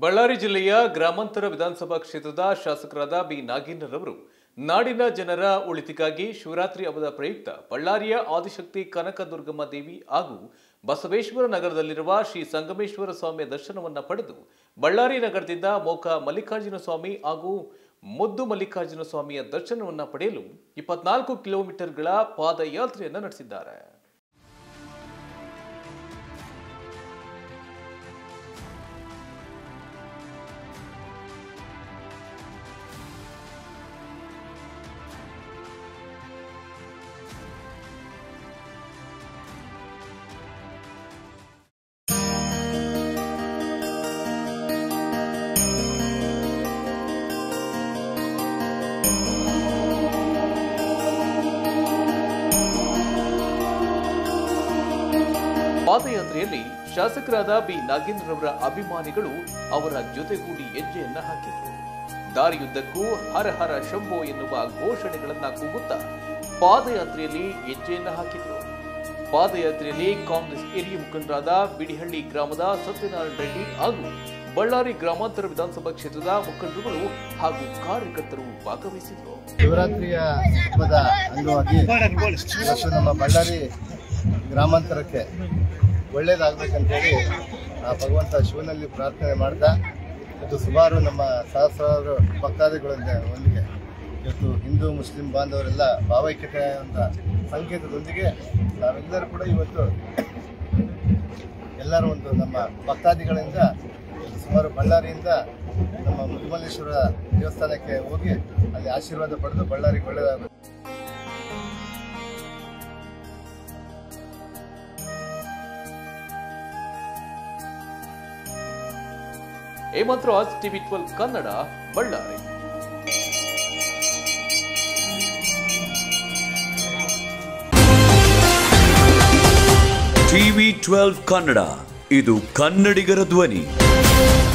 ಬಳ್ಳಾರಿ ಜಿಲ್ಲೆಯ ಗ್ರಾಮಾಂತರ ವಿಧಾನಸಭಾ ಕ್ಷೇತ್ರದ ಶಾಸಕರಾದ ಬಿ ನಾಗೇಂದ್ರರವರು ನಾಡಿನ ಜನರ ಒಳಿತಿಗಾಗಿ ಶಿವರಾತ್ರಿ ಹಬ್ಬದ ಪ್ರಯುಕ್ತ ಬಳ್ಳಾರಿಯ ಆದಿಶಕ್ತಿ ಕನಕದುರ್ಗಮ್ಮ ದೇವಿ ಹಾಗೂ ಬಸವೇಶ್ವರ ನಗರದಲ್ಲಿರುವ ಶ್ರೀ ಸಂಗಮೇಶ್ವರ ಸ್ವಾಮಿಯ ದರ್ಶನವನ್ನ ಪಡೆದು ಬಳ್ಳಾರಿ ನಗರದಿಂದ ಮೋಕ ಮಲ್ಲಿಕಾರ್ಜುನ ಸ್ವಾಮಿ ಹಾಗೂ ಮುದ್ದು ಮಲ್ಲಿಕಾರ್ಜುನ ಸ್ವಾಮಿಯ ದರ್ಶನವನ್ನ ಪಡೆಯಲು ಇಪ್ಪತ್ನಾಲ್ಕು ಕಿಲೋಮೀಟರ್ಗಳ ಪಾದಯಾತ್ರೆಯನ್ನ ನಡೆಸಿದ್ದಾರೆ ಪಾದಯಾತ್ರೆಯಲ್ಲಿ ಶಾಸಕರಾದ ಬಿ ನಾಗೇಂದ್ರರವರ ಅಭಿಮಾನಿಗಳು ಅವರ ಜೊತೆಗೂಡಿ ಹೆಜ್ಜೆಯನ್ನ ಹಾಕಿದರು ದಾರಿಯುದ್ದಕ್ಕೂ ಹರ ಹರ ಶಂಭೋ ಎನ್ನುವ ಘೋಷಣೆಗಳನ್ನ ಕೂಗುತ್ತಾ ಪಾದಯಾತ್ರೆಯಲ್ಲಿ ಹೆಜ್ಜೆಯನ್ನ ಹಾಕಿದರು ಪಾದಯಾತ್ರೆಯಲ್ಲಿ ಕಾಂಗ್ರೆಸ್ ಹಿರಿಯ ಮುಖಂಡರಾದ ಬಿಡಿಹಳ್ಳಿ ಗ್ರಾಮದ ಸತ್ಯನಾರಾಯಣ ರೆಡ್ಡಿ ಹಾಗೂ ಬಳ್ಳಾರಿ ಗ್ರಾಮಾಂತರ ವಿಧಾನಸಭಾ ಕ್ಷೇತ್ರದ ಮುಖಂಡರುಗಳು ಹಾಗೂ ಕಾರ್ಯಕರ್ತರು ಭಾಗವಹಿಸಿದರು ಶಿವರಾತ್ರಿಯ ಹಬ್ಬದ ಅಂಗವಾಗಿ ಇವತ್ತು ನಮ್ಮ ಬಳ್ಳಾರಿ ಗ್ರಾಮಾಂತರಕ್ಕೆ ಒಳ್ಳೇದಾಗಬೇಕಂತೇಳಿ ಆ ಭಗವಂತ ಶಿವನಲ್ಲಿ ಪ್ರಾರ್ಥನೆ ಮಾಡ್ತಾ ಇವತ್ತು ಸುಮಾರು ನಮ್ಮ ಸಹಸ್ರಾರು ಭಕ್ತಾದಿಗಳೊಂದಿಗೆ ಒಂದಿಗೆ ಇವತ್ತು ಹಿಂದೂ ಮುಸ್ಲಿಂ ಬಾಂಧವರೆಲ್ಲ ಭಾವೈಕ್ಯತೆ ಅಂತ ಸಂಕೇತದೊಂದಿಗೆ ನಾವೆಲ್ಲರೂ ಕೂಡ ಇವತ್ತು ಎಲ್ಲರೂ ಒಂದು ನಮ್ಮ ಭಕ್ತಾದಿಗಳಿಂದ ಸುಮಾರು ಬಳ್ಳಾರಿಯಿಂದ ನಮ್ಮ ಮುದ್ಮಲ್ಲೇಶ್ವರ ದೇವಸ್ಥಾನಕ್ಕೆ ಹೋಗಿ ಅಲ್ಲಿ ಆಶೀರ್ವಾದ ಪಡೆದು ಬಳ್ಳಾರಿಗೆ ಒಳ್ಳೆಯದಾಗಬೇಕು Hemanth Raj TV twelve Kannada Ballari TV twelve Kannada ಇದು ಕನ್ನಡಿಗರ ಧ್ವನಿ